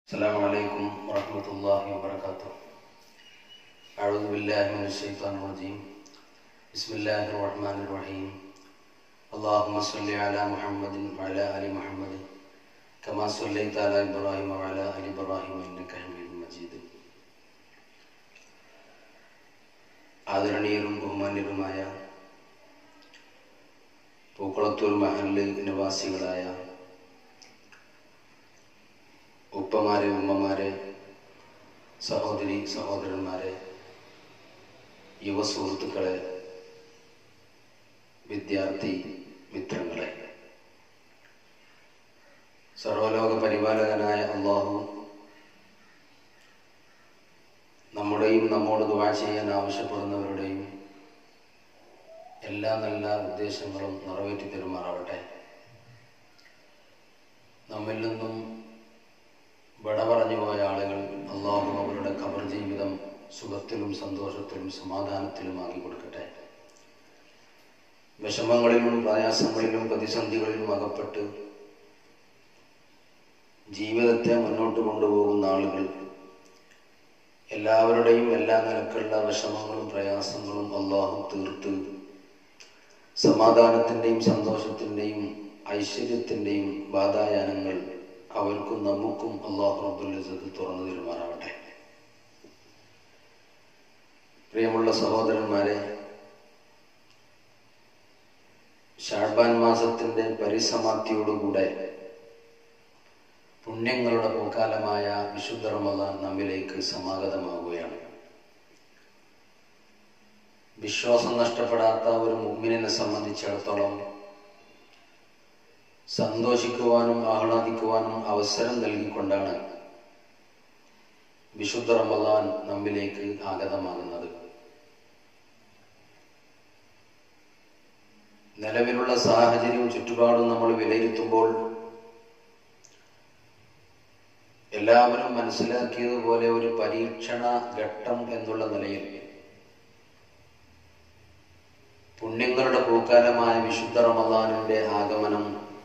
السلام عليكم ورحمة الله وبركاته أعوذ بالله من الشيطان الرجيم بسم الله الرحمن الرحيم اللهم صل على محمد وعلى آل محمد كما صليت على إبراهيم وعلى آل إبراهيم إنك حميد مجيد ആദരണീയരും ബഹുമാന്യരുമായ പൂക്കുളത്തൂർ മഹലിൽ നിവാസികളായ ഉപ്പമാരെ ഉമ്മമാരെ സഹോദരി സഹോദരന്മാരെ യുവ സുഹൃത്തുക്കളെ വിദ്യാർത്ഥി മിത്രങ്ങളെ സർവലോക പരിപാലകനായ അള്ളാഹു നമ്മുടെയും നമ്മോട് ദുവാ ചെയ്യാൻ ആവശ്യപ്പെടുന്നവരുടെയും എല്ലാ നല്ല ഉദ്ദേശങ്ങളും നിറവേറ്റി തരുമാറാവട്ടെ നമ്മിൽ നിന്നും വിട പറഞ്ഞു പോയ ആളുകൾ അള്ളാഹു അവരുടെ ഖബർ ജീവിതം സുഖത്തിലും സന്തോഷത്തിലും സമാധാനത്തിലുമാക്കി കൊടുക്കട്ടെ വിഷമങ്ങളിലും പ്രയാസങ്ങളിലും പ്രതിസന്ധികളിലും അകപ്പെട്ട് ജീവിതത്തെ മുന്നോട്ട് കൊണ്ടുപോകുന്ന ആളുകൾ എല്ലാവരുടെയും എല്ലാ നിലക്കുള്ള വിഷമങ്ങളും പ്രയാസങ്ങളും അള്ളാഹു തീർത്ത് സമാധാനത്തിൻ്റെയും സന്തോഷത്തിൻ്റെയും ഐശ്വര്യത്തിൻ്റെയും വാതായാനങ്ങൾ അവർക്കും നമുക്കും അള്ളാഹു റബ്ബുൽ തുറന്നു തരുമാറാവട്ടെ പ്രിയമുള്ള സഹോദരന്മാരെ ഷാർബാൻ മാസത്തിന്റെ പരിസമാപ്തിയോടുകൂടെ പുണ്യങ്ങളുടെ പൂക്കാലമായ വിശുദ്ധ റമദാൻ നമ്മിലേക്ക് സമാഗതമാവുകയാണ് വിശ്വാസം നഷ്ടപ്പെടാത്ത ഒരു മുഗ്മിനെ സംബന്ധിച്ചിടത്തോളം സന്തോഷിക്കുവാനും ആഹ്ലാദിക്കുവാനും അവസരം നൽകിക്കൊണ്ടാണ് വിശുദ്ധ റമദാൻ നമ്മിലേക്ക് ആഗതമാകുന്നത് നിലവിലുള്ള സാഹചര്യവും ചുറ്റുപാടും നമ്മൾ വിലയിരുത്തുമ്പോൾ എല്ലാവരും മനസ്സിലാക്കിയതുപോലെ ഒരു പരീക്ഷണ ഘട്ടം എന്നുള്ള നിലയിൽ പുണ്യങ്ങളുടെ പൂക്കാലമായ വിശുദ്ധ റമദാനിന്റെ ആഗമനം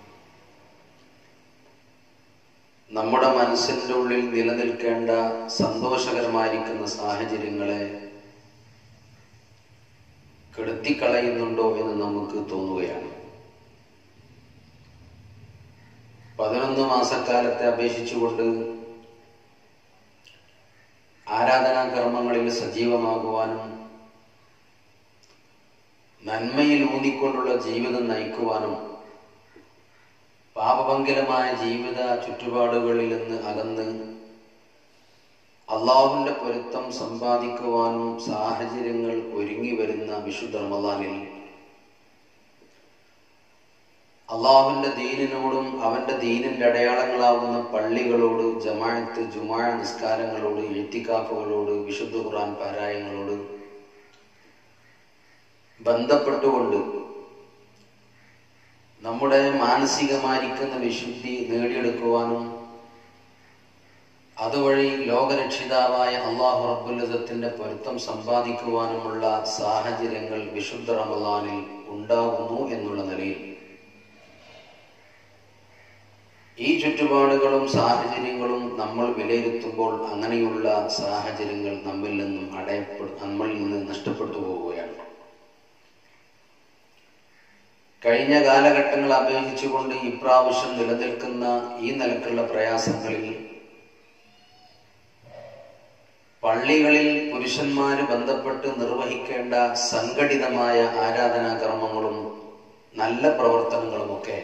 നമ്മുടെ മനസ്സിൻ്റെ ഉള്ളിൽ നിലനിൽക്കേണ്ട സന്തോഷകരമായിരിക്കുന്ന സാഹചര്യങ്ങളെ കെടുത്തിക്കളയുന്നുണ്ടോ എന്ന് നമുക്ക് തോന്നുകയാണ് പതിനൊന്ന് മാസക്കാലത്തെ അപേക്ഷിച്ചുകൊണ്ട് ആരാധനാ കർമ്മങ്ങളിൽ സജീവമാകുവാനും നന്മയിൽ ഊന്നിക്കൊണ്ടുള്ള ജീവിതം നയിക്കുവാനും പാപഭംഗിലമായ ജീവിത ചുറ്റുപാടുകളിൽ നിന്ന് അകന്ന് അള്ളാഹുവിന്റെ പൊരുത്തം സമ്പാദിക്കുവാനും സാഹചര്യങ്ങൾ ഒരുങ്ങി വരുന്ന വിശുദ്ധ റമദാനിൽ അള്ളാഹുവിന്റെ ദീനിനോടും അവന്റെ ദീനിന്റെ അടയാളങ്ങളാവുന്ന പള്ളികളോട് ജമാഅത്ത് ജുമാഴ നിസ്കാരങ്ങളോട് എഴുത്തിക്കാഫുകളോട് വിശുദ്ധ ഖുർആൻ പാരായങ്ങളോട് ബന്ധപ്പെട്ടുകൊണ്ട് നമ്മുടെ മാനസികമായിരിക്കുന്ന വിശുദ്ധി നേടിയെടുക്കുവാനും അതുവഴി ലോകരക്ഷിതാവായ അള്ളാഹു റബ്ബുല്ലത്തിന്റെ പൊരുത്തം സമ്പാദിക്കുവാനുമുള്ള സാഹചര്യങ്ങൾ വിശുദ്ധ റമദാനിൽ ഉണ്ടാകുന്നു എന്നുള്ള നിലയിൽ ഈ ചുറ്റുപാടുകളും സാഹചര്യങ്ങളും നമ്മൾ വിലയിരുത്തുമ്പോൾ അങ്ങനെയുള്ള സാഹചര്യങ്ങൾ നമ്മിൽ നിന്നും അടയപ്പെടു നമ്മളിൽ നിന്ന് നഷ്ടപ്പെട്ടു പോവുകയാണ് കഴിഞ്ഞ കാലഘട്ടങ്ങൾ അപേക്ഷിച്ചുകൊണ്ട് ഇപ്രാവശ്യം നിലനിൽക്കുന്ന ഈ നിലക്കുള്ള പ്രയാസങ്ങളിൽ പള്ളികളിൽ പുരുഷന്മാര് ബന്ധപ്പെട്ട് നിർവഹിക്കേണ്ട സംഘടിതമായ ആരാധനാകർമ്മങ്ങളും നല്ല പ്രവർത്തനങ്ങളുമൊക്കെ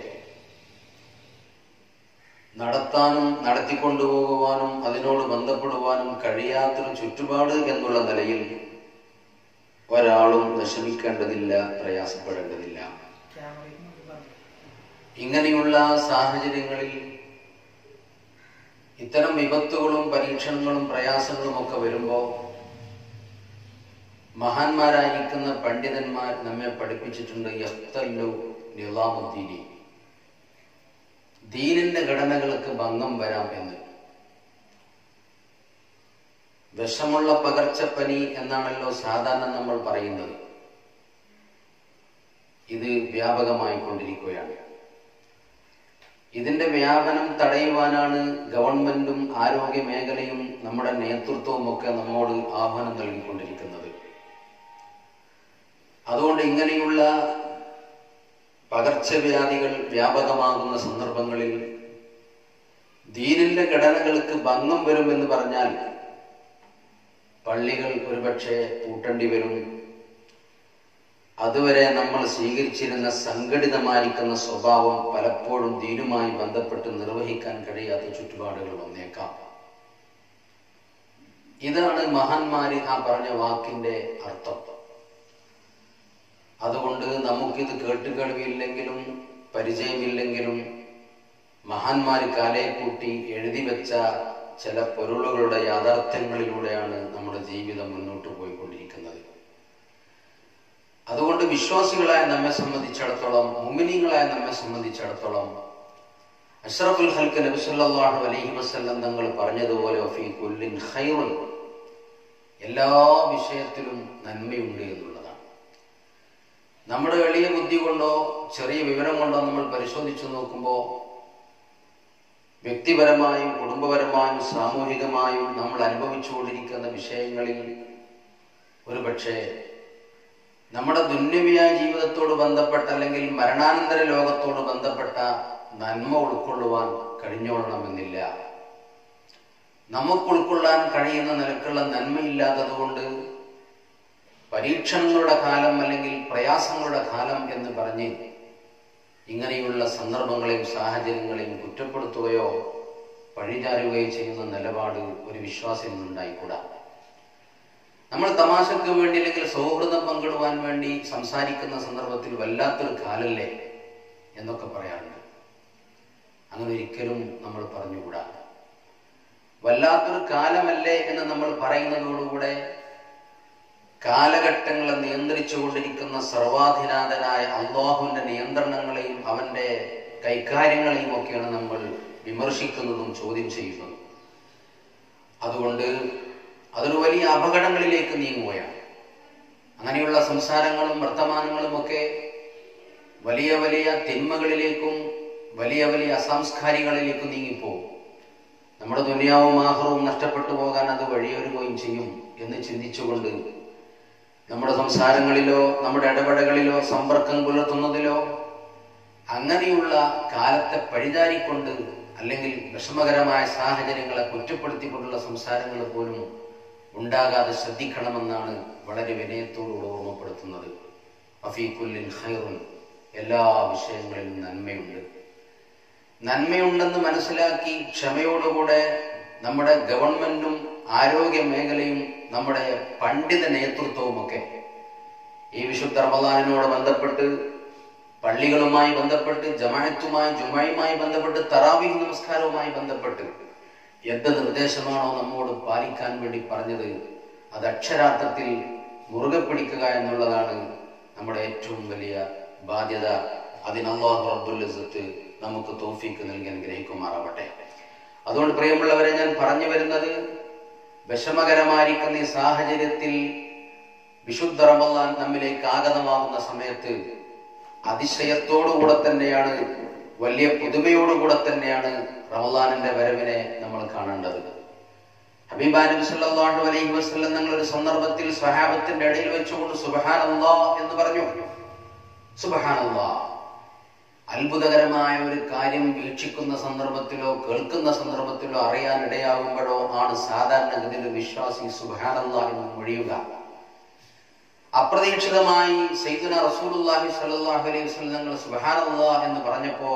നടത്താനും നടത്തിക്കൊണ്ടുപോകുവാനും അതിനോട് ബന്ധപ്പെടുവാനും കഴിയാത്തൊരു ചുറ്റുപാട് എന്നുള്ള നിലയിൽ ഒരാളും വിഷമിക്കേണ്ടതില്ല പ്രയാസപ്പെടേണ്ടതില്ല ഇങ്ങനെയുള്ള സാഹചര്യങ്ങളിൽ ഇത്തരം വിപത്തുകളും പരീക്ഷണങ്ങളും പ്രയാസങ്ങളും ഒക്കെ വരുമ്പോൾ മഹാന്മാരായിരിക്കുന്ന പണ്ഡിതന്മാർ നമ്മെ പഠിപ്പിച്ചിട്ടുണ്ട് യത്തല്ലു നിലാമുദ്ദീനി ദീനിന്റെ ഘടനകൾക്ക് ഭംഗം വരാം എന്ന് വിഷമുള്ള പകർച്ചപ്പനി എന്നാണല്ലോ സാധാരണ നമ്മൾ പറയുന്നത് ഇത് വ്യാപകമായി കൊണ്ടിരിക്കുകയാണ് ഇതിന്റെ വ്യാപനം തടയുവാനാണ് ഗവൺമെന്റും ആരോഗ്യ മേഖലയും നമ്മുടെ നേതൃത്വവും ഒക്കെ നമ്മോട് ആഹ്വാനം നൽകിക്കൊണ്ടിരിക്കുന്നത് അതുകൊണ്ട് ഇങ്ങനെയുള്ള പകർച്ചവ്യാധികൾ വ്യാപകമാകുന്ന സന്ദർഭങ്ങളിൽ ദീനിന്റെ ഘടനകൾക്ക് ഭംഗം വരുമെന്ന് പറഞ്ഞാൽ പള്ളികൾ ഒരുപക്ഷെ പൂട്ടേണ്ടി വരും അതുവരെ നമ്മൾ സ്വീകരിച്ചിരുന്ന സംഘടിതമായിരിക്കുന്ന സ്വഭാവം പലപ്പോഴും ദീനുമായി ബന്ധപ്പെട്ട് നിർവഹിക്കാൻ കഴിയാത്ത ചുറ്റുപാടുകൾ വന്നേക്കാം ഇതാണ് മഹാന്മാര് ആ പറഞ്ഞ വാക്കിന്റെ അർത്ഥം അതുകൊണ്ട് നമുക്കിത് കേട്ടുകേൾവിയില്ലെങ്കിലും പരിചയമില്ലെങ്കിലും മഹാന്മാര് കാലയെ കൂട്ടി എഴുതി വെച്ച ചില പൊരുളുകളുടെ യാഥാർത്ഥ്യങ്ങളിലൂടെയാണ് നമ്മുടെ ജീവിതം മുന്നോട്ട് പോയിക്കൊണ്ടിരിക്കുന്നത് അതുകൊണ്ട് വിശ്വാസികളായ നമ്മെ സംബന്ധിച്ചിടത്തോളം മുമിനിങ്ങളായ നമ്മെ സംബന്ധിച്ചിടത്തോളം അഷ്റഫുൽ ഹൽക്ക് നബി സല്ലല്ലാഹു അലൈഹി വസല്ലം തങ്ങൾ പറഞ്ഞതുപോലെ ഫീ കുല്ലിൻ ഖൈറുൻ എല്ലാ വിഷയത്തിലും നന്മയുണ്ട് എന്നുള്ളതാണ് നമ്മുടെ എളിയ ബുദ്ധി കൊണ്ടോ ചെറിയ വിവരം കൊണ്ടോ നമ്മൾ പരിശോധിച്ചു നോക്കുമ്പോൾ വ്യക്തിപരമായും കുടുംബപരമായും സാമൂഹികമായും നമ്മൾ അനുഭവിച്ചുകൊണ്ടിരിക്കുന്ന വിഷയങ്ങളിൽ ഒരുപക്ഷെ നമ്മുടെ ദുന്യവിയായ ജീവിതത്തോട് ബന്ധപ്പെട്ട അല്ലെങ്കിൽ മരണാനന്തര ലോകത്തോട് ബന്ധപ്പെട്ട നന്മ ഉൾക്കൊള്ളുവാൻ കഴിഞ്ഞോളണമെന്നില്ല നമുക്ക് ഉൾക്കൊള്ളാൻ കഴിയുന്ന നിലക്കുള്ള നന്മയില്ലാത്തതുകൊണ്ട് പരീക്ഷണങ്ങളുടെ കാലം അല്ലെങ്കിൽ പ്രയാസങ്ങളുടെ കാലം എന്ന് പറഞ്ഞ് ഇങ്ങനെയുള്ള സന്ദർഭങ്ങളെയും സാഹചര്യങ്ങളെയും കുറ്റപ്പെടുത്തുകയോ പഴിചാരുകയോ ചെയ്യുന്ന നിലപാട് ഒരു വിശ്വാസിൽ നിന്നുണ്ടായിക്കൂടാ നമ്മൾ തമാശക്ക് വേണ്ടി അല്ലെങ്കിൽ സൗഹൃദം പങ്കിടുവാൻ വേണ്ടി സംസാരിക്കുന്ന സന്ദർഭത്തിൽ വല്ലാത്തൊരു കാലല്ലേ എന്നൊക്കെ പറയാറുണ്ട് അങ്ങനെ ഒരിക്കലും നമ്മൾ പറഞ്ഞുകൂടാ വല്ലാത്തൊരു കാലമല്ലേ എന്ന് നമ്മൾ പറയുന്നതോടുകൂടെ കാലഘട്ടങ്ങളെ നിയന്ത്രിച്ചുകൊണ്ടിരിക്കുന്ന സർവാധിനാഥനായ അള്ളാഹുവിന്റെ നിയന്ത്രണങ്ങളെയും അവന്റെ കൈകാര്യങ്ങളെയും ഒക്കെയാണ് നമ്മൾ വിമർശിക്കുന്നതും ചോദ്യം ചെയ്യുന്നതും അതുകൊണ്ട് അതൊരു വലിയ അപകടങ്ങളിലേക്ക് നീങ്ങുകയാണ് അങ്ങനെയുള്ള സംസാരങ്ങളും വർത്തമാനങ്ങളും ഒക്കെ വലിയ വലിയ തിന്മകളിലേക്കും വലിയ വലിയ അസാംസ്കാരികളിലേക്കും നീങ്ങിപ്പോകും നമ്മുടെ ദുനിയാവും ആഹ്റവും നഷ്ടപ്പെട്ടു പോകാൻ അത് വഴിയൊരുങ്ങുകയും ചെയ്യും എന്ന് ചിന്തിച്ചുകൊണ്ട് നമ്മുടെ സംസാരങ്ങളിലോ നമ്മുടെ ഇടപെടലുകളിലോ സമ്പർക്കം പുലർത്തുന്നതിലോ അങ്ങനെയുള്ള കാലത്തെ പഴിതാരിക്കൊണ്ട് അല്ലെങ്കിൽ വിഷമകരമായ സാഹചര്യങ്ങളെ കുറ്റപ്പെടുത്തിക്കൊണ്ടുള്ള സംസാരങ്ങൾ പോലും ഉണ്ടാകാതെ ശ്രദ്ധിക്കണമെന്നാണ് വളരെ വിനയത്തോടുകൂടെ ഓർമ്മപ്പെടുത്തുന്നത് അഫീഖുല്ലിൻ ഖൈറുൻ എല്ലാ വിഷയങ്ങളിലും നന്മയുണ്ട് നന്മയുണ്ടെന്ന് മനസ്സിലാക്കി ക്ഷമയോടുകൂടെ നമ്മുടെ ഗവൺമെന്റും ആരോഗ്യ മേഖലയും നമ്മുടെ പണ്ഡിത നേതൃത്വവും ഒക്കെ ഈ വിശുദ്ധ റമദാനിനോട് ബന്ധപ്പെട്ട് പള്ളികളുമായി ബന്ധപ്പെട്ട് ജമാഅത്തുമായി ജുമായുമായി ബന്ധപ്പെട്ട് തറാവീഹ് നമസ്കാരവുമായി ബന്ധപ്പെട്ട് എന്ത് നിർദ്ദേശമാണോ നമ്മോട് പാലിക്കാൻ വേണ്ടി പറഞ്ഞത് അത് അക്ഷരാർത്ഥത്തിൽ മുറുകെ പിടിക്കുക എന്നുള്ളതാണ് നമ്മുടെ ഏറ്റവും വലിയ ബാധ്യത അതിന് അള്ളാഹു റബ്ബുൽ ഇസ്സത്ത് നമുക്ക് തോഫീക്ക് നൽകി അനുഗ്രഹിക്കുമാറാവട്ടെ അതുകൊണ്ട് പ്രിയമുള്ളവരെ ഞാൻ പറഞ്ഞു വരുന്നത് വിഷമകരമായിരിക്കുന്ന ഈ സാഹചര്യത്തിൽ വിശുദ്ധ റമദാൻ നമ്മിലേക്ക് ആഗതമാകുന്ന സമയത്ത് അതിശയത്തോടുകൂടെ തന്നെയാണ് വലിയ പുതുമയോടുകൂടെ തന്നെയാണ് റമദാനിന്റെ വരവിനെ നമ്മൾ കാണേണ്ടത് ഹബീബാ നബി സല്ലല്ലാഹു അലൈഹി വസല്ലം ഞങ്ങൾ ഒരു സന്ദർഭത്തിൽ സ്വഹാബത്തിന്റെ ഇടയിൽ വെച്ചുകൊണ്ട് സുബ്ഹാനല്ലാഹ് എന്ന് പറഞ്ഞു സുബ്ഹാനല്ലാഹ് അത്ഭുതകരമായ ഒരു കാര്യം വീക്ഷിക്കുന്ന സന്ദർഭത്തിലോ കേൾക്കുന്ന സന്ദർഭത്തിലോ അറിയാൻ ഇടയാകുമ്പോഴോ ആണ് സാധാരണഗതിയിൽ വിശ്വാസി സുബ്ഹാനല്ലാഹ് എന്ന് മൊഴിയുക അപ്രതീക്ഷിതമായി സയ്യിദുന റസൂലുള്ളാഹി സ്വല്ലല്ലാഹു അലൈഹി വസല്ലം ഞങ്ങൾ സുബ്ഹാനല്ലാഹ് എന്ന് പറഞ്ഞപ്പോ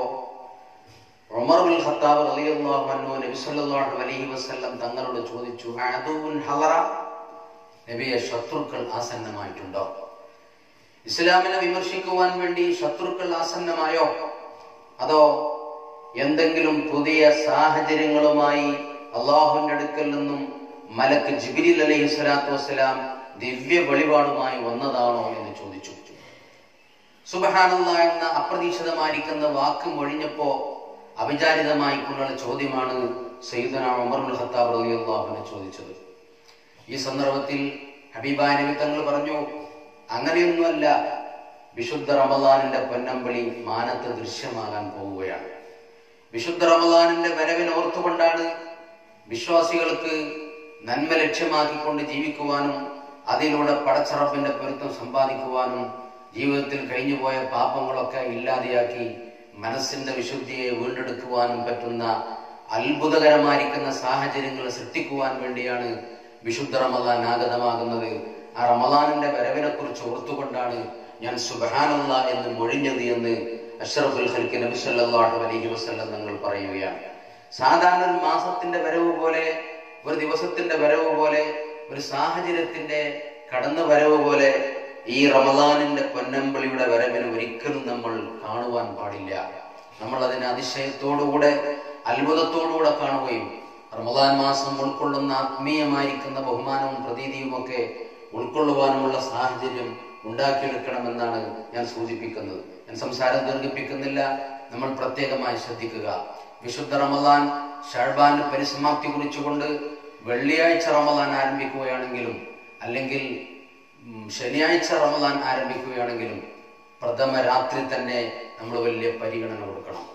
ഉമർ ബിൻ ഖത്താബ് റളിയല്ലാഹു അൻഹു നബി സല്ലല്ലാഹു അലൈഹി വസല്ലം തങ്ങളോട് ചോദിച്ചു അദുൻ ഹലറ നബിയെ ശത്രുക്കൾ ആസന്നമായിട്ടുണ്ടോ ഇസ്ലാമിനെ വിമർശിക്കുവാൻ വേണ്ടി ശത്രുക്കൾ ആസന്നമായോ അതോ എന്തെങ്കിലും പുതിയ സാഹചര്യങ്ങളുമായി അള്ളാഹുവിന്റെ അടുക്കൽ നിന്നും മലക്ക് ജിബിരിൽ അലൈഹി സ്വലാത്തു വസ്സലാം ദിവ്യ വെളിപാടുമായി വന്നതാണോ എന്ന് ചോദിച്ചു സുബഹാനല്ല എന്ന അപ്രതീക്ഷിതമായിരിക്കുന്ന വാക്ക് മൊഴിഞ്ഞപ്പോ അവിചാരിതമായിക്കൊണ്ടുള്ള ചോദ്യമാണ് സയ്യിദന ഉമർ ബിൻ ഖത്താബ് റളിയല്ലാഹുവിനെ ചോദിച്ചത് ഈ സന്ദർഭത്തിൽ ഹബീബായ നബി തങ്ങൾ പറഞ്ഞു അങ്ങനെയൊന്നുമല്ല വിശുദ്ധ റമദാനിന്റെ പൊന്നമ്പളി മാനത്ത് ദൃശ്യമാകാൻ പോവുകയാണ് വിശുദ്ധ റമദാനിന്റെ വരവിനെ ഓർത്തുകൊണ്ടാണ് വിശ്വാസികൾക്ക് നന്മ ലക്ഷ്യമാക്കിക്കൊണ്ട് ജീവിക്കുവാനും അതിലൂടെ പടച്ചറപ്പിന്റെ പൊരുത്തം സമ്പാദിക്കുവാനും ജീവിതത്തിൽ കഴിഞ്ഞുപോയ പാപങ്ങളൊക്കെ ഇല്ലാതെയാക്കി മനസ്സിന്റെ വിശുദ്ധിയെ വീണ്ടെടുക്കുവാനും പറ്റുന്ന അത്ഭുതകരമായിരിക്കുന്ന സാഹചര്യങ്ങൾ സൃഷ്ടിക്കുവാൻ വേണ്ടിയാണ് വിശുദ്ധ റമദാൻ ആഗതമാകുന്നത് ആ റമദാനിന്റെ വരവിനെ കുറിച്ച് ഓർത്തുകൊണ്ടാണ് ഞാൻ സുബഹാനല്ല എന്ന് മൊഴിഞ്ഞത് എന്ന് അഷ്റഫുൽ ഖൽക്ക് നബി സല്ലല്ലാഹു അലൈഹി വസല്ലം തങ്ങൾ പറയുകയാണ് സാധാരണ ഒരു മാസത്തിന്റെ വരവ് പോലെ ഒരു ദിവസത്തിന്റെ വരവ് പോലെ ഒരു സാഹചര്യത്തിന്റെ കടന്നു വരവ് പോലെ ഈ റമദാനിന്റെ പൊന്നമ്പളിയുടെ വരവിന് ഒരിക്കലും നമ്മൾ കാണുവാൻ പാടില്ല നമ്മൾ അതിനെ അതിശയത്തോടുകൂടെ അത്ഭുതത്തോടുകൂടെ കാണുകയും റമദാൻ മാസം ഉൾക്കൊള്ളുന്ന ആത്മീയമായിരിക്കുന്ന ബഹുമാനവും പ്രതീതിയും ഒക്കെ ഉൾക്കൊള്ളുവാനുമുള്ള സാഹചര്യം ഉണ്ടാക്കിയെടുക്കണമെന്നാണ് ഞാൻ സൂചിപ്പിക്കുന്നത് ഞാൻ സംസാരം ദീർഘിപ്പിക്കുന്നില്ല നമ്മൾ പ്രത്യേകമായി ശ്രദ്ധിക്കുക വിശുദ്ധ റമദാൻ ഷാഴ്ബാന്റെ പരിസമാപ്തി കുറിച്ചുകൊണ്ട് വെള്ളിയാഴ്ച റമദാൻ ആരംഭിക്കുകയാണെങ്കിലും അല്ലെങ്കിൽ ഉം, ശനിയാഴ്ച റമദാൻ ആരംഭിക്കുകയാണെങ്കിലും പ്രഥമ രാത്രി തന്നെ നമ്മൾ വലിയ പരിഗണന കൊടുക്കണം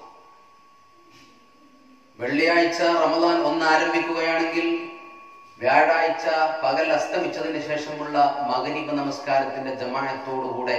വെള്ളിയാഴ്ച റമദാൻ ഒന്ന് ആരംഭിക്കുകയാണെങ്കിൽ വ്യാഴാഴ്ച പകൽ അസ്തമിച്ചതിന് ശേഷമുള്ള മകരീബ് നമസ്കാരത്തിന്റെ ജമായത്തോടുകൂടെ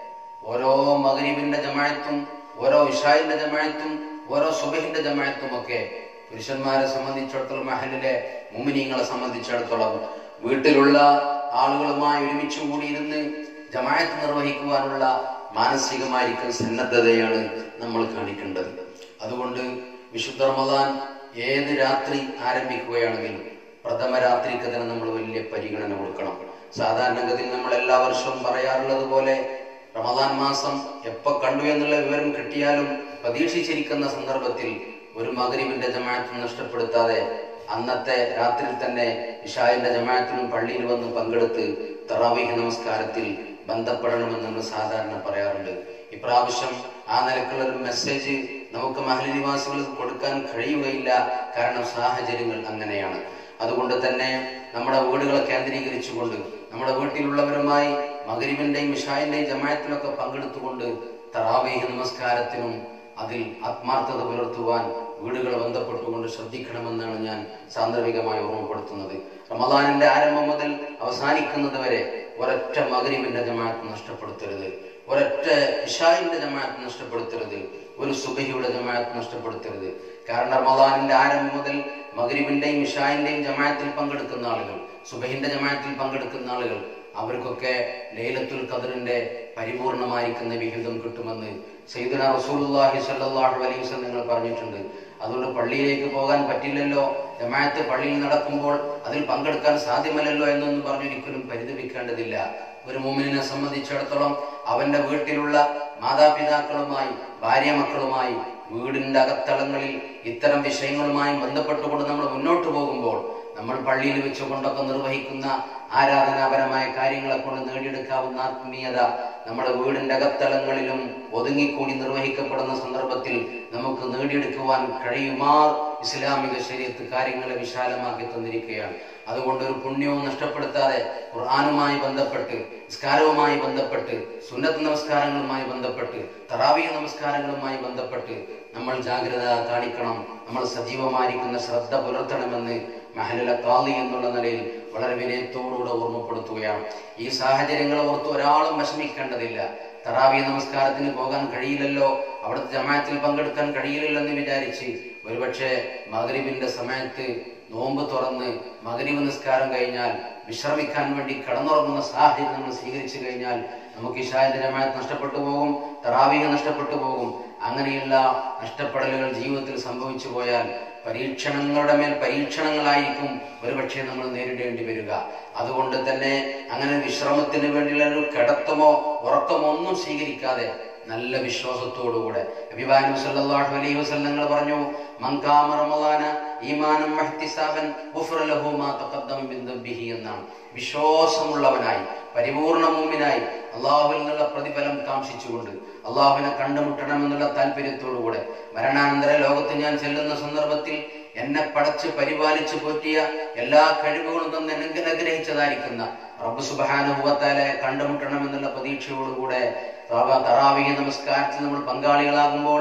ഓരോ മകരീബിന്റെ ജമായത്തും ഓരോ ഇഷായിന്റെ ജമായത്തും ഓരോ സുബഹിന്റെ ജമായത്തും ഒക്കെ പുരുഷന്മാരെ സംബന്ധിച്ചിടത്തോളം മഹലിലെ മുമിനീങ്ങളെ സംബന്ധിച്ചിടത്തോളം വീട്ടിലുള്ള ആളുകളുമായി ഒരുമിച്ച് കൂടിയിരുന്ന് ജമായത്ത് നിർവഹിക്കുവാനുള്ള മാനസികമായിരിക്കുന്ന സന്നദ്ധതയാണ് നമ്മൾ കാണിക്കേണ്ടത് അതുകൊണ്ട് വിശുദ്ധ റമദാൻ ഏത് രാത്രി ആരംഭിക്കുകയാണെങ്കിലും പ്രഥമ രാത്രിക്ക് തന്നെ നമ്മൾ വലിയ പരിഗണന കൊടുക്കണം സാധാരണഗതിയിൽ നമ്മൾ എല്ലാ വർഷവും പറയാറുള്ളത് പോലെ റമദാൻ മാസം എപ്പോ കണ്ടു എന്നുള്ള വിവരം കിട്ടിയാലും പ്രതീക്ഷിച്ചിരിക്കുന്ന സന്ദർഭത്തിൽ ഒരു മകരിവിന്റെ ജമാഅത്ത് നഷ്ടപ്പെടുത്താതെ അന്നത്തെ രാത്രിയിൽ തന്നെ ഇഷായിന്റെ ജമാഅത്തിനും പള്ളിയിൽ വന്ന് പങ്കെടുത്ത് തറാവീഹ് നമസ്കാരത്തിൽ ബന്ധപ്പെടണമെന്ന് നമ്മൾ സാധാരണ പറയാറുണ്ട് ഇപ്രാവശ്യം ആ നിലക്കുള്ള ഒരു മെസ്സേജ് നമുക്ക് മഹൽ നിവാസികൾക്ക് കൊടുക്കാൻ കഴിയുകയില്ല കാരണം സാഹചര്യങ്ങൾ അങ്ങനെയാണ് അതുകൊണ്ട് തന്നെ നമ്മുടെ വീടുകളെ കേന്ദ്രീകരിച്ചുകൊണ്ട് നമ്മുടെ വീട്ടിലുള്ളവരുമായി മകരിവിന്റെയും ഇഷായിന്റെയും ജമായത്തിലൊക്കെ പങ്കെടുത്തുകൊണ്ട് തറാവീഹ് നമസ്കാരത്തിനും അതിൽ ആത്മാർത്ഥത പുലർത്തുവാൻ വീടുകൾ ബന്ധപ്പെട്ടുകൊണ്ട് ശ്രദ്ധിക്കണമെന്നാണ് ഞാൻ സാന്ദർഭികമായി ഓർമ്മപ്പെടുത്തുന്നത് റമദാനിന്റെ ആരംഭം മുതൽ അവസാനിക്കുന്നത് വരെ ഒരൊറ്റ മകരിവിന്റെ ജമാഅത്ത് നഷ്ടപ്പെടുത്തരുത് ഒരൊറ്റ ഇഷായിന്റെ ജമാഅത്ത് നഷ്ടപ്പെടുത്തരുത് ഒരു സുബഹിയുടെ ജമാഅത്ത് നഷ്ടപ്പെടുത്തരുത് കാരണം റമദാനിന്റെ ആരംഭം മുതൽ മകരിവിന്റെയും ഇഷായിന്റെയും ജമാഅത്തിൽ പങ്കെടുക്കുന്ന ആളുകൾ സുബഹിന്റെ ജമാഅത്തിൽ പങ്കെടുക്കുന്ന ആളുകൾ അവർക്കൊക്കെ ലൈലത്തുൽ ഖദറിന്റെ പരിപൂർണമായിരിക്കുന്ന വിഹിതം കിട്ടുമെന്ന് സയ്യിദുന റസൂലുള്ളാഹി സ്വല്ലല്ലാഹു അലൈഹി വസല്ലം നിങ്ങൾ പറഞ്ഞിട്ടുണ്ട് അതുകൊണ്ട് പള്ളിയിലേക്ക് പോകാൻ പറ്റില്ലല്ലോ ജമാഅത്ത് പള്ളിയിൽ നടക്കുമ്പോൾ അതിൽ പങ്കെടുക്കാൻ സാധ്യമല്ലല്ലോ എന്നൊന്നും പറഞ്ഞൊരിക്കലും പരിതപിക്കേണ്ടതില്ല ഒരു മുമിനെ സംബന്ധിച്ചിടത്തോളം അവന്റെ വീട്ടിലുള്ള മാതാപിതാക്കളുമായി ഭാര്യ മക്കളുമായി വീടിന്റെ അകത്തളങ്ങളിൽ ഇത്തരം വിഷയങ്ങളുമായി ബന്ധപ്പെട്ടുകൊണ്ട് നമ്മൾ മുന്നോട്ട് പോകുമ്പോൾ നമ്മൾ പള്ളിയിൽ വെച്ചുകൊണ്ടൊക്കെ നിർവഹിക്കുന്ന ആരാധനാപരമായ കാര്യങ്ങളെ കൊണ്ട് നേടിയെടുക്കാവുന്ന ആത്മീയത നമ്മുടെ വീടിന്റെ അകത്തളങ്ങളിലും ഒതുങ്ങിക്കൂടി നിർവഹിക്കപ്പെടുന്ന സന്ദർഭത്തിൽ നമുക്ക് നേടിയെടുക്കുവാൻ കഴിയുമാർ ഇസ്ലാമിക ശരീരത്ത് കാര്യങ്ങളെ വിശാലമാക്കി തന്നിരിക്കുകയാണ് അതുകൊണ്ട് ഒരു പുണ്യവും നഷ്ടപ്പെടുത്താതെ ഖുർആാനുമായി ബന്ധപ്പെട്ട് നിസ്കാരവുമായി ബന്ധപ്പെട്ട് സുന്നത്ത് നമസ്കാരങ്ങളുമായി ബന്ധപ്പെട്ട് തറാവീഹ് നമസ്കാരങ്ങളുമായി ബന്ധപ്പെട്ട് നമ്മൾ ജാഗ്രത കാണിക്കണം നമ്മൾ സജീവമായിരിക്കുന്ന ശ്രദ്ധ പുലർത്തണമെന്ന് മഹലില കാളി എന്നുള്ള നിലയിൽ വളരെ വിനയത്തോടുകൂടെ ഓർമ്മപ്പെടുത്തുകയാണ് ഈ സാഹചര്യങ്ങൾ ഓർത്ത് ഒരാളും വിഷമിക്കേണ്ടതില്ല തറാവി നമസ്കാരത്തിന് പോകാൻ കഴിയില്ലല്ലോ അവിടുത്തെ ജമാഅത്തിൽ പങ്കെടുക്കാൻ കഴിയില്ലല്ലോ എന്ന് വിചാരിച്ച് ഒരുപക്ഷെ മകരിബിന്റെ സമയത്ത് നോമ്പ് തുറന്ന് മകരിബ് നിസ്കാരം കഴിഞ്ഞാൽ വിശ്രമിക്കാൻ വേണ്ടി കടന്നുറങ്ങുന്ന സാഹചര്യം നമ്മൾ സ്വീകരിച്ചു കഴിഞ്ഞാൽ നമുക്ക് ഇഷാന്റെ ജമാഅത്ത് നഷ്ടപ്പെട്ടു പോകും തറാവീഹ് നഷ്ടപ്പെട്ടു പോകും അങ്ങനെയുള്ള നഷ്ടപ്പെടലുകൾ ജീവിതത്തിൽ സംഭവിച്ചു പോയാൽ പരീക്ഷണങ്ങളുടെ മേൽ പരീക്ഷണങ്ങളായിരിക്കും ഒരുപക്ഷെ നമ്മൾ നേരിടേണ്ടി വരിക അതുകൊണ്ട് തന്നെ അങ്ങനെ വിശ്രമത്തിന് വേണ്ടിയുള്ള ഒരു കിടത്തമോ ഉറക്കമോ ഒന്നും സ്വീകരിക്കാതെ നല്ല വിശ്വാസത്തോടുകൂടെ അഭിമാനം സല്ലല്ലാഹു അലൈഹി വസല്ലങ്ങൾ പറഞ്ഞു മൻകാമ റമളാന ഈമാനം വഹ്തിസാബൻ ഗുഫറ ലഹു മാ തഖദ്ദമ മിൻ ദംബിഹി എന്നാണ് വിശ്വാസമുള്ളവനായി പരിപൂർണ മൂമിനായി അള്ളാഹുവിൽ നിന്നുള്ള പ്രതിഫലം കാംക്ഷിച്ചുകൊണ്ട് അള്ളാഹുവിനെ കണ്ടുമുട്ടണമെന്നുള്ള താല്പര്യത്തോടുകൂടെ മരണാനന്തര ലോകത്ത് ഞാൻ ചെല്ലുന്ന സന്ദർഭത്തിൽ എന്നെ പടച്ച് പരിപാലിച്ചു പോറ്റിയ എല്ലാ കഴിവുകളും തന്നെ എനിക്ക് അനുഗ്രഹിച്ചതായിരിക്കുന്ന റബ്ബ് സുബാനുഭവത്താലെ കണ്ടുമുട്ടണമെന്നുള്ള പ്രതീക്ഷയോടുകൂടെ തറാവിക നമസ്കാരത്തിൽ നമ്മൾ പങ്കാളികളാകുമ്പോൾ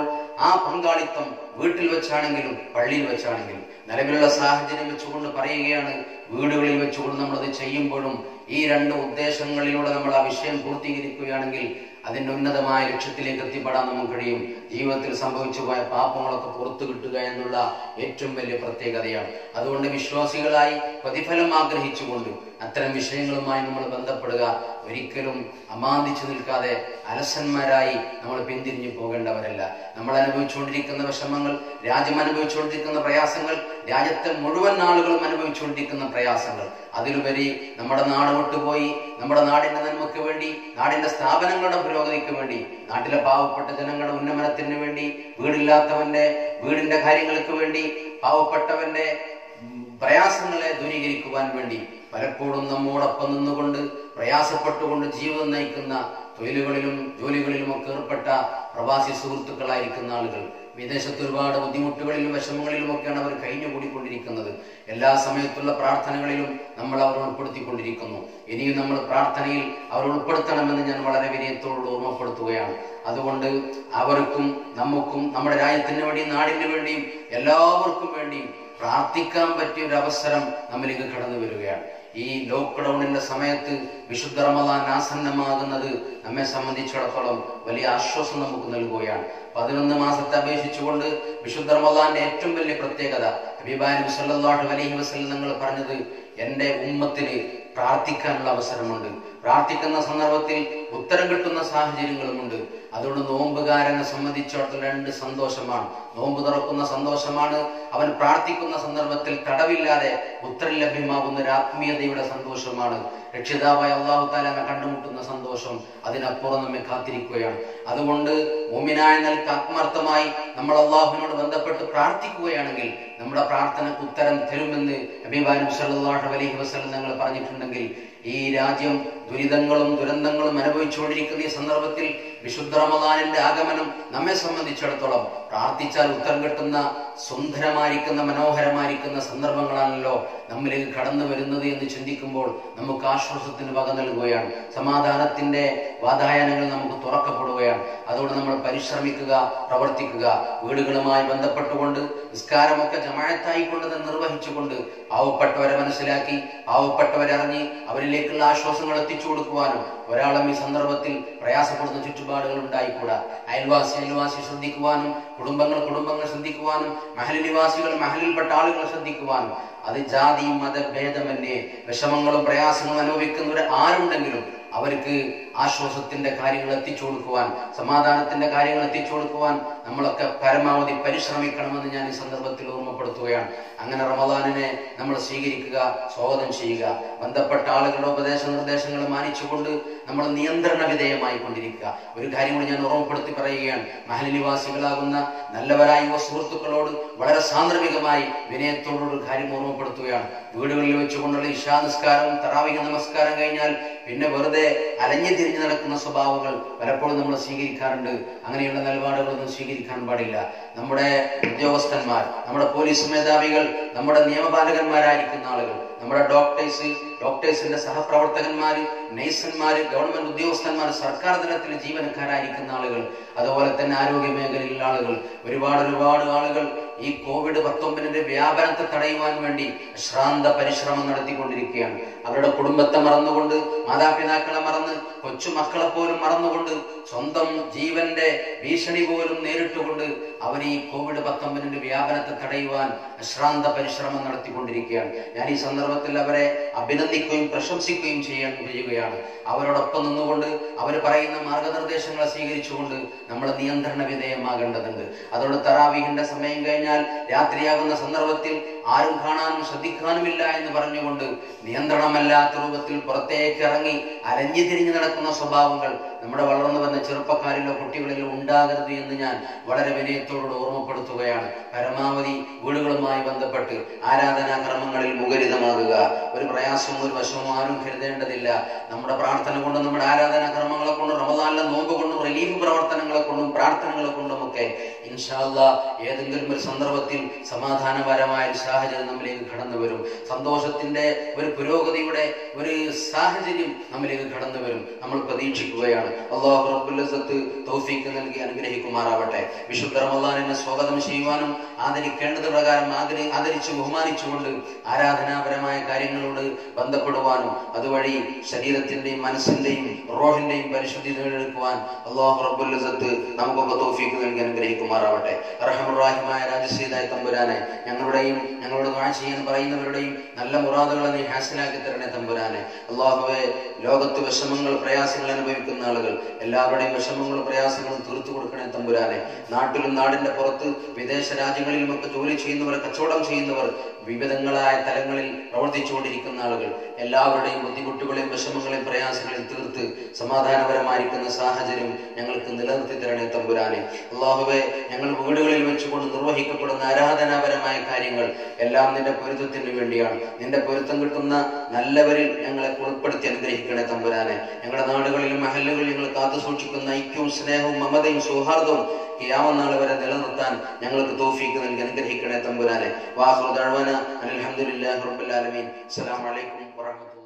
ആ പങ്കാളിത്തം വീട്ടിൽ വെച്ചാണെങ്കിലും പള്ളിയിൽ വെച്ചാണെങ്കിലും നിലവിലുള്ള സാഹചര്യം വെച്ചുകൊണ്ട് പറയുകയാണ് വീടുകളിൽ വെച്ചുകൊണ്ട് നമ്മളത് ചെയ്യുമ്പോഴും ഈ രണ്ട് ഉദ്ദേശങ്ങളിലൂടെ നമ്മൾ ആ വിഷയം പൂർത്തീകരിക്കുകയാണെങ്കിൽ അതിന്റെ ഉന്നതമായ ലക്ഷ്യത്തിലേക്ക് എത്തിപ്പെടാൻ നമുക്ക് കഴിയും ജീവിതത്തിൽ സംഭവിച്ചു പോയ പാപങ്ങളൊക്കെ പുറത്തു കിട്ടുക എന്നുള്ള ഏറ്റവും വലിയ പ്രത്യേകതയാണ് അതുകൊണ്ട് വിശ്വാസികളായി പ്രതിഫലം ആഗ്രഹിച്ചുകൊണ്ട് അത്തരം വിഷയങ്ങളുമായി നമ്മൾ ബന്ധപ്പെടുക ഒരിക്കലും അമാന്തിച്ചു നിൽക്കാതെ അലസന്മാരായി നമ്മൾ പിന്തിരിഞ്ഞു പോകേണ്ടവരല്ല നമ്മൾ അനുഭവിച്ചുകൊണ്ടിരിക്കുന്ന വിഷമങ്ങൾ രാജ്യം അനുഭവിച്ചുകൊണ്ടിരിക്കുന്ന പ്രയാസങ്ങൾ രാജ്യത്തെ മുഴുവൻ ആളുകളും അനുഭവിച്ചുകൊണ്ടിരിക്കുന്ന പ്രയാസങ്ങൾ അതിലുപരി നമ്മുടെ നാട് വിട്ടുപോയി നമ്മുടെ നാടിന്റെ നന്മയ്ക്ക് വേണ്ടി നാടിന്റെ സ്ഥാപനങ്ങളുടെ പുരോഗതിക്ക് വേണ്ടി നാട്ടിലെ പാവപ്പെട്ട ജനങ്ങളുടെ ഉന്നമനത്തിന് വേണ്ടി വീടില്ലാത്തവന്റെ വീടിന്റെ കാര്യങ്ങൾക്ക് വേണ്ടി പാവപ്പെട്ടവന്റെ ഉം, പ്രയാസങ്ങളെ ദൂരീകരിക്കുവാൻ വേണ്ടി പലപ്പോഴും നമ്മോടൊപ്പം നിന്നുകൊണ്ട് പ്രയാസപ്പെട്ടുകൊണ്ട് ജീവിതം നയിക്കുന്ന തൊഴിലുകളിലും ജോലികളിലും ഒക്കെ ഏർപ്പെട്ട പ്രവാസി സുഹൃത്തുക്കളായിരിക്കുന്ന ആളുകൾ വിദേശത്ത് ഒരുപാട് ബുദ്ധിമുട്ടുകളിലും വിഷമങ്ങളിലും ഒക്കെയാണ് അവർ കഴിഞ്ഞുകൂടിക്കൊണ്ടിരിക്കുന്നത് എല്ലാ സമയത്തുള്ള പ്രാർത്ഥനകളിലും നമ്മൾ അവർ ഉൾപ്പെടുത്തിക്കൊണ്ടിരിക്കുന്നു ഇനിയും നമ്മൾ പ്രാർത്ഥനയിൽ അവർ ഉൾപ്പെടുത്തണമെന്ന് ഞാൻ വളരെ വിനയത്തോട് ഓർമ്മപ്പെടുത്തുകയാണ് അതുകൊണ്ട് അവർക്കും നമുക്കും നമ്മുടെ രാജ്യത്തിന് വേണ്ടിയും നാടിന് വേണ്ടിയും എല്ലാവർക്കും വേണ്ടിയും പ്രാർത്ഥിക്കാൻ പറ്റിയ ഒരു അവസരം നമ്മിലേക്ക് കടന്നു വരികയാണ് ഈ ലോക്ക്ഡൌണിന്റെ സമയത്ത് വിശുദ്ധ റമദാൻ ആസന്നമാകുന്നത് നമ്മെ സംബന്ധിച്ചിടത്തോളം വലിയ ആശ്വാസം നമുക്ക് നൽകുകയാണ് പതിനൊന്ന് മാസത്തെ അപേക്ഷിച്ചുകൊണ്ട് വിശുദ്ധ റമദാന്റെ ഏറ്റവും വലിയ പ്രത്യേകത ഹബീബാനും സല്ലല്ലാഹു അലൈഹി വസല്ലം നിങ്ങൾ പറഞ്ഞത് എൻ്റെ ഉമ്മത്തിന് പ്രാർത്ഥിക്കാനുള്ള അവസരമുണ്ട് പ്രാർത്ഥിക്കുന്ന സന്ദർഭത്തിൽ ഉത്തരം കിട്ടുന്ന സാഹചര്യങ്ങളുമുണ്ട് അതുകൊണ്ട് നോമ്പുകാരനെ സംബന്ധിച്ചിടത്തോളം രണ്ട് സന്തോഷമാണ് നോമ്പ് തുറക്കുന്ന സന്തോഷമാണ് അവൻ പ്രാർത്ഥിക്കുന്ന സന്ദർഭത്തിൽ തടവില്ലാതെ ഉത്തരം ലഭ്യമാകുന്ന ഒരു ആത്മീയതയുടെ സന്തോഷമാണ് രക്ഷിതാവായ അള്ളാഹു താലാമെ കണ്ടുമുട്ടുന്ന സന്തോഷം അതിനപ്പുറം നമ്മെ കാത്തിരിക്കുകയാണ് അതുകൊണ്ട് മോമിനായ നിലക്ക് ആത്മാർത്ഥമായി നമ്മൾ അള്ളാഹുവിനോട് ബന്ധപ്പെട്ട് പ്രാർത്ഥിക്കുകയാണെങ്കിൽ നമ്മുടെ പ്രാർത്ഥനയ്ക്ക് ഉത്തരം തരുമെന്ന് അബിബാനും സല്ലല്ലാഹു അലൈഹി വസല്ലം ഞങ്ങൾ പറഞ്ഞിട്ടുണ്ടെങ്കിൽ ഈ രാജ്യം ദുരിതങ്ങളും ദുരന്തങ്ങളും അനുഭവിച്ചുകൊണ്ടിരിക്കുന്ന ഈ സന്ദർഭത്തിൽ വിശുദ്ധ റമദാനിന്റെ ആഗമനം നമ്മെ സംബന്ധിച്ചിടത്തോളം പ്രാർത്ഥിച്ചാൽ ഉത്തരം കിട്ടുന്ന സുന്ദരമായിരിക്കുന്ന മനോഹരമായിരിക്കുന്ന സന്ദർഭങ്ങളാണല്ലോ നമ്മിലേക്ക് കടന്നു വരുന്നത് എന്ന് ചിന്തിക്കുമ്പോൾ നമുക്ക് ആശ്വാസത്തിന് വക നൽകുകയാണ് സമാധാനത്തിന്റെ വാതായനങ്ങൾ നമുക്ക് തുറക്കപ്പെടുകയാണ് അതുകൊണ്ട് നമ്മൾ പരിശ്രമിക്കുക പ്രവർത്തിക്കുക വീടുകളുമായി ബന്ധപ്പെട്ടുകൊണ്ട് നിസ്കാരമൊക്കെ ജമായത്തായിക്കൊണ്ട് തന്നെ നിർവഹിച്ചുകൊണ്ട് പാവപ്പെട്ടവരെ മനസ്സിലാക്കി പാവപ്പെട്ടവരെ അറിഞ്ഞ് അവരിലേക്കുള്ള ആശ്വാസങ്ങൾ എത്തിച്ചു കൊടുക്കുവാനും ഒരാളും ഈ സന്ദർഭത്തിൽ പ്രയാസപ്പെടുന്ന ചുറ്റുപാടുകൾ ഉണ്ടായിക്കൂടാ അയൽവാസി അയൽവാസി ശ്രദ്ധിക്കുവാനും കുടുംബങ്ങൾ കുടുംബങ്ങൾ ശ്രദ്ധിക്കുവാനും മഹൽ നിവാസികൾ മഹലിൽപ്പെട്ട ആളുകൾ ശ്രദ്ധിക്കുവാനും അത് ജാതി മതഭേദമന്യേ വിഷമങ്ങളും പ്രയാസങ്ങളും അനുഭവിക്കുന്നവർ ആരുണ്ടെങ്കിലും അവർക്ക് ആശ്വാസത്തിന്റെ കാര്യങ്ങൾ എത്തിച്ചു കൊടുക്കുവാൻ സമാധാനത്തിന്റെ കാര്യങ്ങൾ എത്തിച്ചു കൊടുക്കുവാൻ നമ്മളൊക്കെ പരമാവധി പരിശ്രമിക്കണമെന്ന് ഞാൻ ഈ സന്ദർഭത്തിൽ ഓർമ്മപ്പെടുത്തുകയാണ് അങ്ങനെ റമദാനിനെ നമ്മൾ സ്വീകരിക്കുക സ്വാഗതം ചെയ്യുക ബന്ധപ്പെട്ട ആളുകളുടെ ഉപദേശ നിർദ്ദേശങ്ങൾ മാനിച്ചുകൊണ്ട് നമ്മൾ നിയന്ത്രണ വിധേയമായി കൊണ്ടിരിക്കുക ഒരു കാര്യം കൂടി ഞാൻ ഓർമ്മപ്പെടുത്തി പറയുകയാണ് മഹൽ നിവാസികളാകുന്ന നല്ലവരായ യുവ സുഹൃത്തുക്കളോട് വളരെ സാന്ദർഭികമായി വിനയത്തോടൊരു കാര്യം ഓർമ്മപ്പെടുത്തുകയാണ് വീടുകളിൽ വെച്ചുകൊണ്ടുള്ള ഇഷാ നിസ്കാരവും തറാവിക നമസ്കാരം കഴിഞ്ഞാൽ പിന്നെ വെറുതെ അലഞ്ഞു തിരിഞ്ഞു നടക്കുന്ന സ്വഭാവങ്ങൾ പലപ്പോഴും നമ്മൾ സ്വീകരിക്കാറുണ്ട് അങ്ങനെയുള്ള നിലപാടുകളൊന്നും സ്വീകരിക്കാൻ പാടില്ല നമ്മുടെ ഉദ്യോഗസ്ഥന്മാർ നമ്മുടെ പോലീസ് മേധാവികൾ നമ്മുടെ നിയമപാലകന്മാരായിരിക്കുന്ന ആളുകൾ നമ്മുടെ ഡോക്ടേഴ്സ് ഡോക്ടേഴ്സിന്റെ സഹപ്രവർത്തകന്മാര് നഴ്സന്മാര് ഗവൺമെന്റ് ഉദ്യോഗസ്ഥന്മാർ സർക്കാർ തലത്തിൽ ജീവനക്കാരായിരിക്കുന്ന ആളുകൾ അതുപോലെ തന്നെ ആരോഗ്യ മേഖലയിലുള്ള ആളുകൾ ഒരുപാട് ഒരുപാട് ആളുകൾ ഈ കോവിഡ് പത്തൊമ്പതിന്റെ വ്യാപനത്തെ തടയുവാൻ വേണ്ടി അശ്രാന്ത പരിശ്രമം നടത്തിക്കൊണ്ടിരിക്കുകയാണ് അവരുടെ കുടുംബത്തെ മറന്നുകൊണ്ട് മാതാപിതാക്കളെ മറന്ന് കൊച്ചുമക്കളെ പോലും മറന്നുകൊണ്ട് സ്വന്തം ജീവന്റെ ഭീഷണി പോലും നേരിട്ടുകൊണ്ട് അവർ ഈ കോവിഡ് പത്തൊമ്പതിന്റെ വ്യാപനത്തെ തടയുവാൻ അശ്രാന്ത പരിശ്രമം നടത്തിക്കൊണ്ടിരിക്കുകയാണ് ഞാൻ ഈ സന്ദർഭത്തിൽ അവരെ അഭിനന്ദിക്കുകയും പ്രശംസിക്കുകയും ചെയ്യാൻ ചെയ്യുകയാണ് അവരോടൊപ്പം നിന്നുകൊണ്ട് അവർ പറയുന്ന മാർഗനിർദ്ദേശങ്ങളെ സ്വീകരിച്ചുകൊണ്ട് നമ്മൾ നിയന്ത്രണ വിധേയമാകേണ്ടതുണ്ട് അതോടെ തറാവീഹിന്റെ സമയം കഴിഞ്ഞാൽ രാത്രിയാകുന്ന സന്ദർഭത്തിൽ ആരും കാണാനും ശ്രദ്ധിക്കാനുമില്ല എന്ന് പറഞ്ഞുകൊണ്ട് നിയന്ത്രണമല്ലാത്ത രൂപത്തിൽ പുറത്തേക്ക് ഇറങ്ങി അലഞ്ഞു തിരിഞ്ഞു നടക്കുന്ന സ്വഭാവങ്ങൾ നമ്മുടെ വളർന്നു വന്ന ചെറുപ്പക്കാരിലോ കുട്ടികളിലോ ഉണ്ടാകരുത് എന്ന് ഞാൻ വളരെ വിനയത്തോട് ഓർമ്മപ്പെടുത്തുകയാണ് പരമാവധി വീടുകളുമായി ബന്ധപ്പെട്ട് ആരാധനാ ക്രമങ്ങളിൽ മുഖരിതമാകുക ഒരു പ്രയാസവും ഒരു വശവും ആരും കരുതേണ്ടതില്ല നമ്മുടെ പ്രാർത്ഥന കൊണ്ടും നമ്മുടെ ആരാധനാ ക്രമങ്ങളെ കൊണ്ടും റമദാനിലെ നോമ്പ് കൊണ്ടും റിലീഫ് പ്രവർത്തനങ്ങളെ കൊണ്ടും പ്രാർത്ഥനകളെ കൊണ്ടുമൊക്കെ ഇൻഷാല്ല ഏതെങ്കിലും ഒരു സന്ദർഭത്തിൽ സമാധാനപരമായ ഒരു സാഹചര്യം നമ്മിലേക്ക് കടന്നു വരും സന്തോഷത്തിന്റെ ഒരു പുരോഗതിയുടെ ഒരു സാഹചര്യം നമ്മിലേക്ക് കടന്നു മുഴുവനും നമ്മൾ പ്രതീക്ഷിക്കുകയാണ് അള്ളാഹു റബ്ബുൽ ഇസ്സത്ത് തൗഫീഖ് നൽകി അനുഗ്രഹിക്കുമാറാവട്ടെ വിശുദ്ധ റമദാനിനെ സ്വാഗതം ചെയ്യുവാനും ആദരിക്കേണ്ടത് പ്രകാരം ആദരി ആദരിച്ച് ബഹുമാനിച്ചുകൊണ്ട് ആരാധനാപരമായ കാര്യങ്ങളോട് ബന്ധപ്പെടുവാനും അതുവഴി ശരീരത്തിന്റെയും മനസ്സിന്റെയും റോഹിന്റെയും പരിശുദ്ധി നേടിയെടുക്കുവാൻ അള്ളാഹു റബ്ബുൽ ഇസ്സത്ത് നമുക്കൊക്കെ തൗഫീഖ് നൽകി അനുഗ്രഹിക്കുമാറാവട്ടെ റഹമുറാഹിമായ രാജശ്രീതായ തമ്പുരാനെ ഞങ്ങളുടെയും ഞങ്ങളോട് ദുആ ചെയ്യാൻ പറയുന്നവരുടെയും നല്ല മുറാദുകളെ നീ ഹാസിലാക്കി തരണേ തമ്പുരാനെ അള്ളാഹുവെ ലോകത്ത് വിഷമങ്ങൾ പ്രയാസങ്ങൾ അനുഭവിക്കുന്ന ആളുകൾ എല്ലാവരുടെയും വിഷമങ്ങളും പ്രയാസങ്ങളും തീർത്തു കൊടുക്കണേ തമ്പുരാനെ നാട്ടിലും നാടിന്റെ പുറത്ത് വിദേശ രാജ്യങ്ങളിലുമൊക്കെ ജോലി ചെയ്യുന്നവർ കച്ചവടം ചെയ്യുന്നവർ വിവിധങ്ങളായ തലങ്ങളിൽ പ്രവർത്തിച്ചുകൊണ്ടിരിക്കുന്ന ആളുകൾ എല്ലാവരുടെയും ബുദ്ധിമുട്ടുകളെയും വിഷമങ്ങളെയും പ്രയാസങ്ങളെയും തീർത്ത് സമാധാനപരമായിരിക്കുന്ന സാഹചര്യം ഞങ്ങൾക്ക് നിലനിർത്തി തരണേ തമ്പുരാനെ അള്ളാഹുവെ ഞങ്ങൾ വീടുകളിൽ വെച്ചുകൊണ്ട് നിർവഹിക്കപ്പെടുന്ന ആരാധനാപരമായ കാര്യങ്ങൾ എല്ലാം നിന്റെ പൊരുത്തത്തിന് വേണ്ടിയാണ് നിന്റെ പൊരുത്തം കിട്ടുന്ന നല്ലവരിൽ ഞങ്ങളെ ഉൾപ്പെടുത്തി അനുഗ്രഹിക്കണേ തമ്പുരാനെ ഞങ്ങളുടെ നാടുകളിലും മഹല്ലുകളിലും ഞങ്ങൾ കാത്തു സൂക്ഷിക്കുന്ന ഐക്യവും സ്നേഹവും മമതയും സൗഹാർദ്ദവും യാമനാൾ വരെ നിലനിർത്താൻ ഞങ്ങൾക്ക് തോഫീക്ക് നൽകി അനുഗ്രഹിക്കണേ തമ്പുരാനെ വാഹു ദഴവന അലഹമുല്ലാ റബ്ബുൽ ആലമീൻ അസ്സലാമു അലൈക്കും വറഹ്മത്തുള്ളാഹി